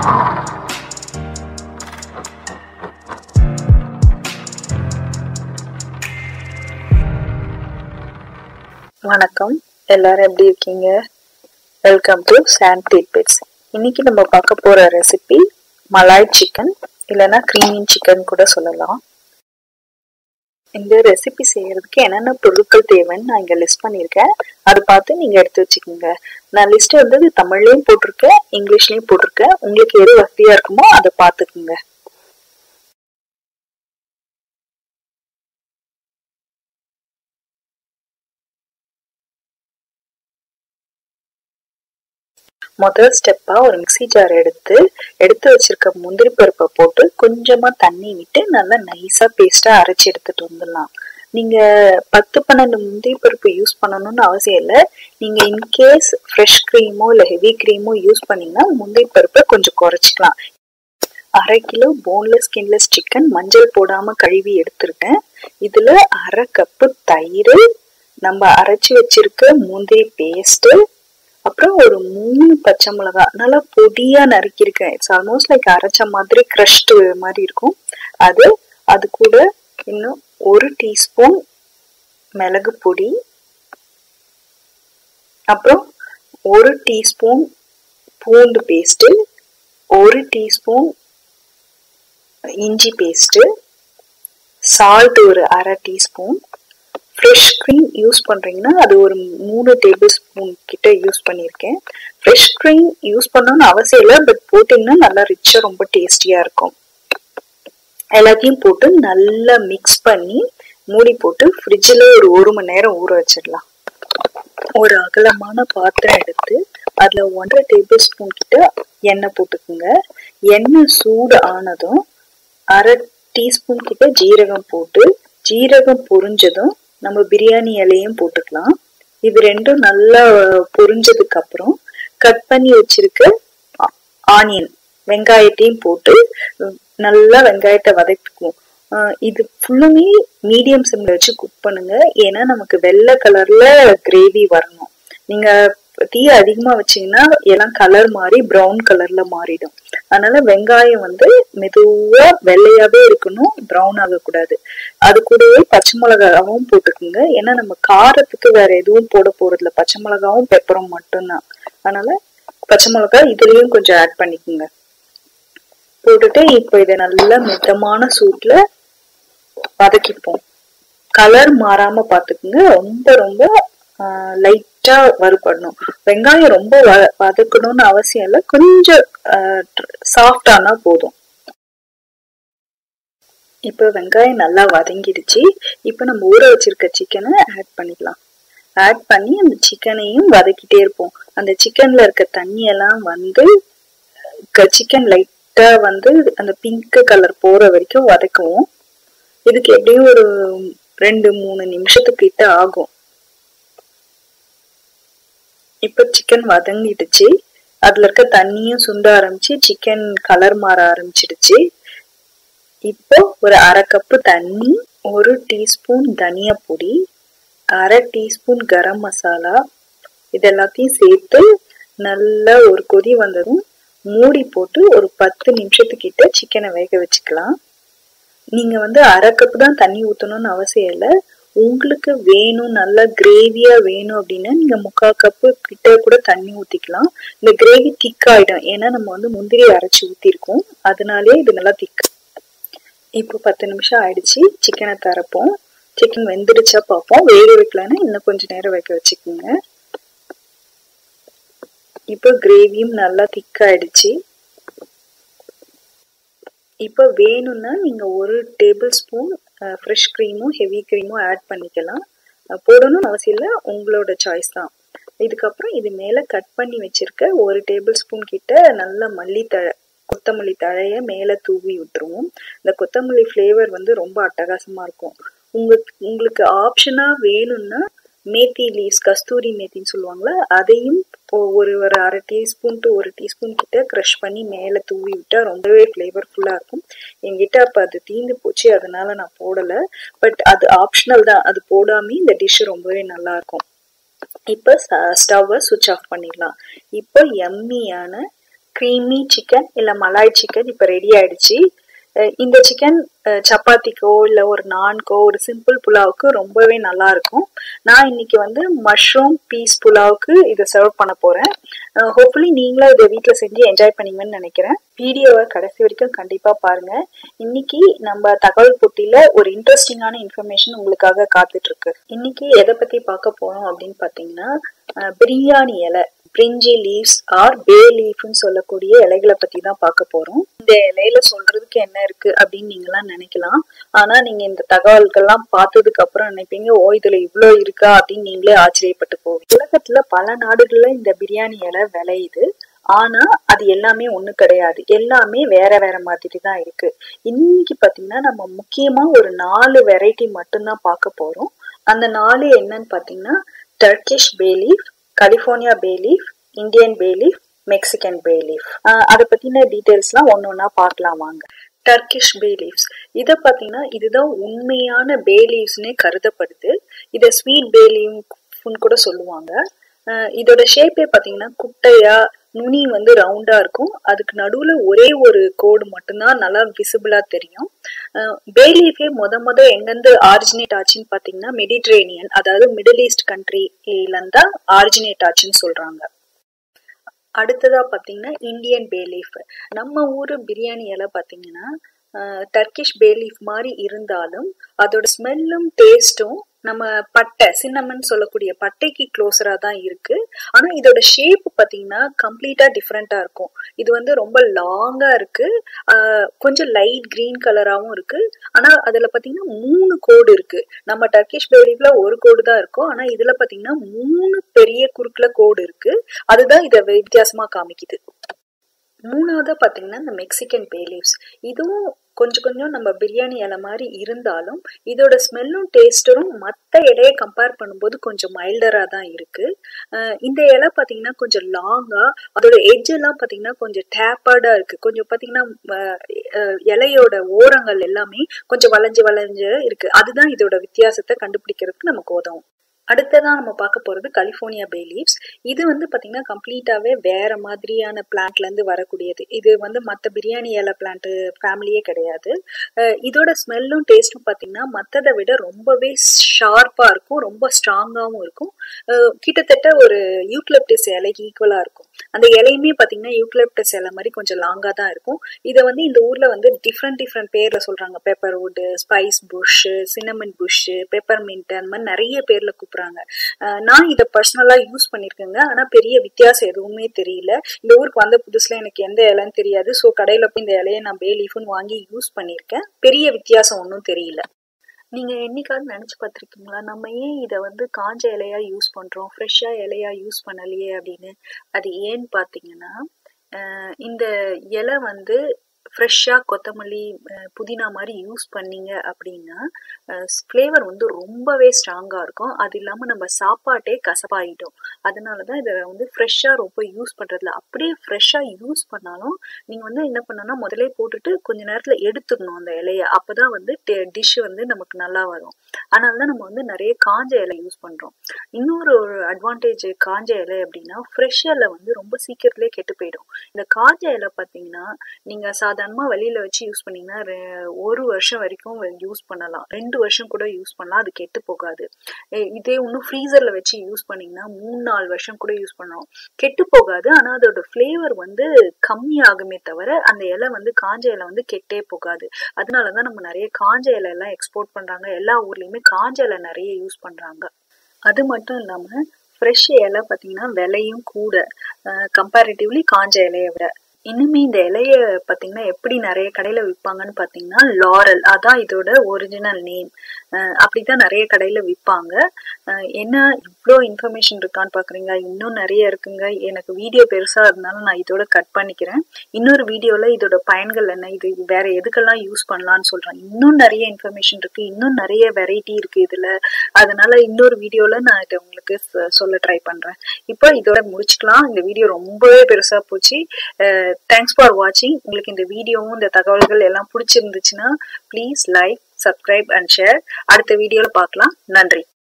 வணக்கம் எல்லாரும் எப்படி இருக்கீங்க வெல்கம் டு சாண்ட் டிட்பிட்ஸ் இன்னைக்கு நம்ம பார்க்க போற ரெசிபி மலாய் சிக்கன் இல்லைன்னா க்ரீமின் சிக்கன் கூட சொல்லலாம் இந்த ரெசிபி செய்யறதுக்கு என்னென்ன பொருட்கள் தேவைன்னு நான் இங்க லிஸ்ட் பண்ணியிருக்கேன் அதை பார்த்து நீங்க எடுத்து வச்சுக்கோங்க நான் லிஸ்ட் வந்து தமிழ்லயும் போட்டிருக்கேன் இங்கிலீஷ்லயும் போட்டிருக்கேன் உங்களுக்கு எது வசதியா இருக்குமோ அதை பார்த்துக்குங்க முதல் ஸ்டெப்பா ஒரு மிக்சி ஜார் எடுத்து எடுத்து வச்சிருக்க முந்திரி பருப்பை போட்டு கொஞ்சமா தண்ணி விட்டு நல்லா நைஸா பேஸ்டா அரைச்சி எடுத்துட்டு வந்துடலாம் நீங்க பத்து பன்னெண்டு முந்திரி பருப்பு யூஸ் பண்ணணும்னு அவசியம் இல்லை நீங்க இன்கேஸ் ஃப்ரெஷ் க்ரீமோ இல்லை ஹெவி க்ரீமோ யூஸ் பண்ணீங்கன்னா முந்திரி பருப்பை கொஞ்சம் குறைச்சிக்கலாம் அரை கிலோ போன்லெஸ் ஸ்கின்லெஸ் சிக்கன் மஞ்சள் போடாம கழுவி எடுத்திருக்கேன் இதுல அரை கப்பு தயிர் நம்ம அரைச்சி வச்சிருக்க முந்திரி பேஸ்ட்டு அப்புறம் ஒரு மூணு பச்சை மிளகா நல்லா பொடியா நறுக்கியிருக்கேன் இட்ஸ் ஆல்மோஸ்ட் லைக் அரைச்ச மாதிரி க்ரஷ்டு மாதிரி இருக்கும் அது அது கூட இன்னும் ஒரு டீஸ்பூன் மிளகு பொடி அப்புறம் ஒரு டீஸ்பூன் பூண்டு பேஸ்ட்டு ஒரு டீஸ்பூன் இஞ்சி பேஸ்ட்டு சால்ட் ஒரு அரை டீஸ்பூன் ஃப்ரெஷ் க்ரீம் யூஸ் பண்ணுறீங்கன்னா அது ஒரு மூணு டேபிள் ஸ்பூன் கிட்ட யூஸ் பண்ணியிருக்கேன் ஃப்ரெஷ் க்ரீம் யூஸ் பண்ணணும்னு அவசியம் இல்லை பட் போட்டிங்கன்னா நல்லா ரிச்சாக ரொம்ப டேஸ்டியாக இருக்கும் எல்லாத்தையும் போட்டு நல்லா மிக்ஸ் பண்ணி மூடி போட்டு ஃப்ரிட்ஜில் ஒரு ஒரு மணி நேரம் ஊற வச்சிடலாம் ஒரு அகலமான பாத்திரம் எடுத்து அதில் ஒன்றரை டேபிள் ஸ்பூன் கிட்ட எண்ணெய் போட்டுக்குங்க எண்ணெய் சூடு ஆனதும் அரை டீஸ்பூன் கிட்ட ஜீரகம் போட்டு ஜீரகம் பொரிஞ்சதும் நம்ம பிரியாணி இலையும் போட்டுக்கலாம் இது ரெண்டும் நல்லா பொரிஞ்சதுக்கு அப்புறம் கட் பண்ணி வச்சிருக்க ஆனியன் வெங்காயத்தையும் போட்டு நல்லா வெங்காயத்தை வதக்குவோம் இது ஃபுல்லுமே மீடியம் சிம்ல வச்சு குக் பண்ணுங்க ஏன்னா நமக்கு வெள்ளை கலர்ல கிரேவி வரணும் நீங்க தீ அதிகமா வச்சீங்கன்னா எல்லாம் கலர் மாறி ப்ரௌன் கலர்ல மாறிடும் அதனால வெங்காயம் வந்து மெதுவா வெள்ளையாவே இருக்கணும் ப்ரௌன் ஆகக்கூடாது அது கூடவே பச்சை மிளகாவும் போட்டுக்குங்க ஏன்னா நம்ம காரத்துக்கு வேற எதுவும் போட போறதில்ல பச்சை மிளகாவும் பெப்பரும் மட்டும்தான் அதனால பச்சை மிளகா இதுலயும் கொஞ்சம் ஆட் பண்ணிக்கோங்க போட்டுட்டு இப்போ இதை நல்லா மிதமான சூட்ல வதக்கிப்போம் கலர் மாறாம பாத்துக்குங்க ரொம்ப ரொம்ப லைட்டா வறுபடணும் வெங்காயம் ரொம்ப வதக்கணும்னு அவசியம் இல்லை கொஞ்சம் சாஃப்டானா போதும் இப்போ வெங்காயம் நல்லா வதங்கிடுச்சு இப்போ நம்ம ஊற வச்சிருக்க சிக்கனை ஆட் பண்ணிக்கலாம் ஆட் பண்ணி அந்த சிக்கனையும் வதக்கிட்டே இருப்போம் அந்த சிக்கன்ல இருக்க தண்ணியெல்லாம் வந்து சிக்கன் லைட்டா வந்து அந்த பிங்க் கலர் போற வரைக்கும் வதக்குவோம் இதுக்கு எப்படியும் ஒரு ரெண்டு மூணு நிமிஷத்துக்கிட்ட ஆகும் இப்ப சிக்கன் வதங்கிடுச்சு அதுல இருக்க தண்ணியும் சுண்ட ஆரம்பிச்சு சிக்கன் கலர் மாற ஆரம்பிச்சிடுச்சு இப்போ ஒரு அரை கப்பு தண்ணி ஒரு டீஸ்பூன் தனியா பொடி அரை டீஸ்பூன் கரம் மசாலா இது எல்லாத்தையும் சேர்த்து நல்லா ஒரு கொதி வந்ததும் மூடி போட்டு ஒரு பத்து நிமிஷத்துக்கிட்ட சிக்கனை வேக வச்சுக்கலாம் நீங்க வந்து அரை கப்பு தான் தண்ணி ஊற்றணும்னு அவசியம் இல்லை உங்களுக்கு வேணும் நல்லா கிரேவியா வேணும் அப்படின்னா நீங்க முக்கால் கப்பு கிட்ட கூட தண்ணி ஊத்திக்கலாம் இந்த கிரேவி திக் ஆயிடும் ஏன்னா நம்ம வந்து முந்திரி அரைச்சி ஊத்திருக்கோம் அதனாலே இது நல்லா திக் இப்போ பத்து நிமிஷம் ஆயிடுச்சு சிக்கனை தரப்போம் சிக்கன் வெந்துடுச்சா பார்ப்போம் வேக வைக்கலன்னா இன்னும் கொஞ்சம் நேரம் வைக்க வச்சுக்கோங்க இப்போ கிரேவியும் நல்லா திக் ஆயிடுச்சு இப்போ வேணும்னா நீங்க ஒரு டேபிள் ஸ்பூன் ஃப்ரெஷ் க்ரீமும் ஹெவி க்ரீமும் ஆட் பண்ணிக்கலாம் போடணும்னு அவசியம் இல்லை உங்களோட சாய்ஸ் தான் இதுக்கப்புறம் இது மேலே கட் பண்ணி வச்சிருக்க ஒரு டேபிள் ஸ்பூன் கிட்ட நல்ல மல்லி தழை கொத்தமல்லி தழைய மேலே தூவி விட்டுருவோம் இந்த கொத்தமல்லி ஃப்ளேவர் வந்து ரொம்ப அட்டகாசமாக இருக்கும் உங்களுக்கு உங்களுக்கு ஆப்ஷனாக வேணும்னா மேத்தி லீவ்ஸ் கஸ்தூரி மேத்தின்னு சொல்லுவாங்களா அதையும் ஒரு ஒரு அரை டீஸ்பூன் டு ஒரு டீஸ்பூன் கிட்ட க்ரஷ் பண்ணி மேலே தூவி விட்டா ரொம்பவே ஃப்ளேவர்ஃபுல்லாக இருக்கும் என்கிட்ட அப்போ அது தீந்து போச்சு அதனால நான் போடலை பட் அது ஆப்ஷனல் தான் அது போடாமே இந்த டிஷ் ரொம்பவே நல்லா இருக்கும் இப்போ ஸ்டவ்வை சுவிட்ச் ஆஃப் பண்ணிடலாம் இப்போ எம்மியான க்ரீமி சிக்கன் இல்லை மலாய் சிக்கன் இப்போ ரெடி ஆயிடுச்சு அஹ் இந்த சிக்கன் சப்பாத்திக்கோ இல்லை ஒரு நான்கோ ஒரு சிம்பிள் புலாவுக்கு ரொம்பவே நல்லா இருக்கும் நான் இன்னைக்கு வந்து மஷ்ரூம் பீஸ் புலாவுக்கு இதை சர்வ் பண்ண போறேன் ஹோப்ஃபுல்லி நீங்களும் இதை வீட்டில் செஞ்சு என்ஜாய் பண்ணீங்கன்னு நினைக்கிறேன் வீடியோவை கடைசி வரைக்கும் கண்டிப்பா பாருங்க இன்னைக்கு நம்ம தகவல் போட்டியில ஒரு இன்ட்ரெஸ்டிங்கான இன்ஃபர்மேஷன் உங்களுக்காக காத்துட்டு இருக்கு இன்னைக்கு எதை பத்தி பார்க்க போறோம் அப்படின்னு பாத்தீங்கன்னா அஹ் பிரியாணி இலை பிரிஞ்சி லீவ்ஸ் ஆர் பே லீஃப்னு சொல்லக்கூடிய இலைகளை பத்தி தான் பார்க்க போறோம் இந்த இலையில சொல்றதுக்கு என்ன இருக்கு அப்படின்னு நீங்களாம் நினைக்கலாம் ஆனா நீங்க இந்த தகவல்கள்லாம் பார்த்ததுக்கு அப்புறம் நினைப்பீங்க ஓ இதுல இவ்ளோ இருக்கா அப்படின்னு நீங்களே ஆச்சரியப்பட்டு போவீங்க உலகத்துல பல நாடுகள்ல இந்த பிரியாணி இலை விளையுது ஆனா அது எல்லாமே ஒண்ணு கிடையாது எல்லாமே வேற வேற மாதிரி தான் இருக்கு இன்னைக்கு பாத்தீங்கன்னா நம்ம முக்கியமா ஒரு நாலு வெரைட்டி மட்டும்தான் பார்க்க போறோம் அந்த நாலு என்னன்னு பாத்தீங்கன்னா Turkish bay leaf California bay leaf Indian bay leaf Mexican bay leaf அதை பத்தின டீட்டெயில்ஸ்லாம் ஒன்று ஒன்றா பார்க்கலாம் வாங்க டர்கிஷ் பேலீவ்ஸ் இதை பார்த்தீங்கன்னா இதுதான் உண்மையான பேலீவ்ஸ்னே கருதப்படுது இதை ஸ்வீட் பேலீவ்னு கூட சொல்லுவாங்க அஹ் இதோட ஷேப்பே பார்த்தீங்கன்னா குட்டையா நுனி வந்து ரவுண்டா இருக்கும் அதுக்கு நடுவுல ஒரே ஒரு கோடு மட்டும்தான் நல்லா விசிபிளா தெரியும் பேலீஃபே முத முத எங்கிருந்து ஆரிஜினேட் ஆச்சுன்னு பாத்தீங்கன்னா மெடிட்ரேனியன் அதாவது மிடில் ஈஸ்ட் கண்ட்ரில இருந்தா ஆரிஜினேட் ஆச்சுன்னு சொல்றாங்க அடுத்ததா பாத்தீங்கன்னா இந்தியன் பேலீஃப் நம்ம ஊரு பிரியாணி இலை பாத்தீங்கன்னா டர்கிஷ் பேலீஃப் மாதிரி இருந்தாலும் அதோட ஸ்மெல்லும் டேஸ்ட்டும் நம்ம பட்டை சின்னமன் சொல்லக்கூடிய பட்டைக்கு க்ளோஸரா தான் இருக்கு ஆனா இதோட ஷேப் பாத்தீங்கன்னா கம்ப்ளீட்டா டிஃப்ரெண்டா இருக்கும் இது வந்து ரொம்ப லாங்கா இருக்கு கொஞ்சம் லைட் கிரீன் கலராகவும் இருக்கு ஆனா அதுல பாத்தீங்கன்னா மூணு கோடு இருக்கு நம்ம டர்கிஷ் பேலீஃப்ல ஒரு கோடு தான் இருக்கும் ஆனா இதுல பாத்தீங்கன்னா மூணு பெரிய குறுக்குல கோடு இருக்கு அதுதான் இதை வித்தியாசமா காமிக்குது மூணாவதா பாத்தீங்கன்னா இந்த மெக்சிகன் பேலீவ்ஸ் இதுவும் கொஞ்சம் கொஞ்சம் நம்ம பிரியாணி இலை மாதிரி இருந்தாலும் இதோட ஸ்மெல்லும் டேஸ்டும் மற்ற இலையை கம்பேர் பண்ணும்போது கொஞ்சம் மைல்டரா தான் இருக்கு இந்த இலை பார்த்தீங்கன்னா கொஞ்சம் லாங்கா அதோட எட்ஜ் எல்லாம் பார்த்தீங்கன்னா கொஞ்சம் டேப்பர்டா இருக்கு கொஞ்சம் பார்த்தீங்கன்னா இலையோட ஓரங்கள் எல்லாமே கொஞ்சம் வளைஞ்சு வளைஞ்சு இருக்கு அதுதான் இதோட வித்தியாசத்தை கண்டுபிடிக்கிறதுக்கு நமக்கு உதவும் அடுத்ததான் நம்ம பார்க்க போறது கலிபோர்னியா பே லீவ்ஸ் இது வந்து பாத்தீங்கன்னா கம்ப்ளீட்டாவே வேற மாதிரியான பிளான்ட்ல இருந்து வரக்கூடியது இது வந்து மத்த பிரியாணி இலை பிளான்ட் ஃபேமிலியே கிடையாது இதோட ஸ்மெல்லும் டேஸ்டும் பாத்தீங்கன்னா மத்ததை விட ரொம்பவே ஷார்ப்பா இருக்கும் ரொம்ப ஸ்ட்ராங்காவும் இருக்கும் கிட்டத்தட்ட ஒரு யூக்லிப்டிஸ் இலைக்கு ஈக்குவலா இருக்கும் அந்த இலையுமே பாத்தீங்கன்னா யூக்லிப்டஸ் இலை மாதிரி கொஞ்சம் லாங்கா தான் இருக்கும் இதை வந்து இந்த ஊர்ல வந்து டிஃப்ரெண்ட் டிஃப்ரெண்ட் பேர்ல சொல்றாங்க pepper wood spice bush cinnamon bush pepper mint அந்த மாதிரி நிறைய பேர்ல கூப்பிடுறாங்க நான் இதை பர்சனலா யூஸ் பண்ணிருக்கேங்க ஆனா பெரிய வித்தியாசம் எதுவுமே தெரியல இந்த ஊருக்கு வந்த புதுசுல எனக்கு எந்த இலைன்னு தெரியாது ஸோ கடையில போய் இந்த இலையை நான் பே லீஃப்னு வாங்கி யூஸ் பண்ணிருக்கேன் பெரிய வித்தியாசம் ஒன்றும் தெரியல நீங்க என்னைக்காவது நினைச்சு பார்த்துருக்கீங்களா நம்ம ஏன் இதை வந்து காஞ்ச இலையா யூஸ் பண்றோம் ஃப்ரெஷ்ஷா இலையா யூஸ் பண்ணலையே அப்படின்னு அது ஏன்னு பாத்தீங்கன்னா இந்த இலை வந்து ஃப்ரெஷ்ஷாக கொத்தமல்லி புதினா மாதிரி யூஸ் பண்ணீங்க அப்படின்னா ஃப்ளேவர் வந்து ரொம்பவே ஸ்ட்ராங்காக இருக்கும் அது இல்லாமல் நம்ம சாப்பாட்டே கசப்பாயிடும் அதனால தான் இதை வந்து ஃப்ரெஷ்ஷாக ரொம்ப யூஸ் பண்ணுறதில்ல அப்படியே ஃப்ரெஷ்ஷாக யூஸ் பண்ணாலும் நீங்கள் வந்து என்ன பண்ணணும்னா முதலே போட்டுட்டு கொஞ்ச நேரத்தில் எடுத்துடணும் அந்த இலையை அப்போ தான் வந்து டிஷ் வந்து நமக்கு நல்லா வரும் அதனால தான் நம்ம வந்து நிறைய காஞ்ச இலை யூஸ் பண்ணுறோம் இன்னொரு ஒரு அட்வான்டேஜ் காஞ்ச இலை அப்படின்னா ஃப்ரெஷ் இலை வந்து ரொம்ப சீக்கிரத்துலேயே கெட்டு போயிடும் இந்த காஞ்ச இலை பார்த்தீங்கன்னா நீங்கள் சாதாரணமாக வெளியில் வச்சு யூஸ் பண்ணிங்கன்னா ஒரு வருஷம் வரைக்கும் யூஸ் பண்ணலாம் ரெண்டு வருஷம் கூட யூஸ் பண்ணலாம் அது கெட்டு போகாது இதே இன்னும் ஃப்ரீசரில் வச்சு யூஸ் பண்ணிங்கன்னா மூணு நாலு வருஷம் கூட யூஸ் பண்ணலாம் கெட்டு போகாது ஆனால் அதோட ஃப்ளேவர் வந்து கம்மியாகுமே தவிர அந்த இலை வந்து காஞ்ச இலை வந்து கெட்டே போகாது அதனால தான் நம்ம நிறைய காஞ்ச இலை எல்லாம் எக்ஸ்போர்ட் பண்ணுறாங்க எல்லா ஊர்லேயுமே காஞ்ச இலை நிறைய யூஸ் பண்ணுறாங்க அது மட்டும் இல்லாமல் ஃப்ரெஷ் இலை பார்த்தீங்கன்னா விலையும் கூட கம்பேரிட்டிவ்லி காஞ்ச இலையை விட இன்னுமே இந்த இலைய பாத்தீங்கன்னா எப்படி நிறைய கடையில விற்பாங்கன்னு பாத்தீங்கன்னா லாரல் அதான் இதோட ஒரிஜினல் நேம் அப்படிதான் நிறைய கடையில விற்பாங்க என்ன இவ்வளோ இன்ஃபர்மேஷன் இருக்கான்னு பாக்குறீங்க இன்னும் நிறைய இருக்குங்க எனக்கு வீடியோ பெருசா இருந்தாலும் நான் இதோட கட் பண்ணிக்கிறேன் இன்னொரு வீடியோல இதோட பயன்கள் என்ன இது வேற எதுக்கெல்லாம் யூஸ் பண்ணலாம்னு சொல்றேன் இன்னும் நிறைய இன்ஃபர்மேஷன் இருக்கு இன்னும் நிறைய வெரைட்டி இருக்கு இதுல அதனால இன்னொரு வீடியோல நான் இதை உங்களுக்கு சொல்ல ட்ரை பண்றேன் இப்போ இதோட முடிச்சுக்கலாம் இந்த வீடியோ ரொம்பவே பெருசா போச்சு தேங்க்ஸ் ஃபார் வாட்சிங் உங்களுக்கு இந்த வீடியோவும் இந்த தகவல்கள் எல்லாம் பிடிச்சிருந்துச்சுன்னா please like subscribe and share அடுத்த வீடியோவில் பார்க்கலாம் நன்றி